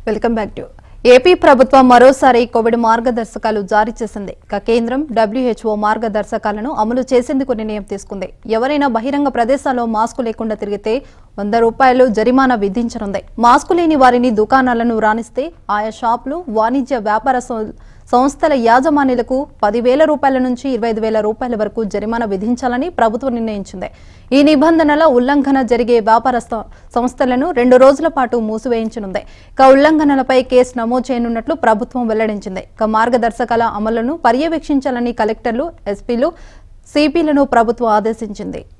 welcome back to AP ప్రభుత్వం మరోసారి Covid మార్గదర్శకాలు జారీ చేసింది ఇక కేంద్రం డబ్ల్యూహెచ్ఓ మార్గదర్శకాలను అమలు చేసేందుకు నిర్ణయం తీసుకుంది ఎవరైనా బహిరంగ ప్రదేశాల్లో మాస్కు లేకుండా తిరిగితే వంద రూపాయలు జరిమానా విధించనుంది మాస్కు లేని వారిని దుకాణాలను రాణిస్తే ఆయా షాపులు వాణిజ్య వ్యాపార సం- సంస్థల యాజమాన్యులకు పదివేల రూపాయల నుంచి ఇరవై ఐదు వేల రూపాయల వరకు జరిమానా విధించాలని ప్రభుత్వం నిర్ణయించింది ఈ నిబంధనల ఉల్లంఘన జరిగే వ్యాపార స- సంస్థలను రెండు రోజుల పాటు మూసివేయించనుంది ఇక ఉల్లంఘనలపై కేసు నమోదు చేయనున్నట్లు ప్రభుత్వం వెల్లడించింది ఇక మార్గదర్శకాల అమలును పర్యవేక్షించాలని కలెక్టర్లు ఎస్పీలు సిపిలను ప్రభుత్వం ఆదేశించింది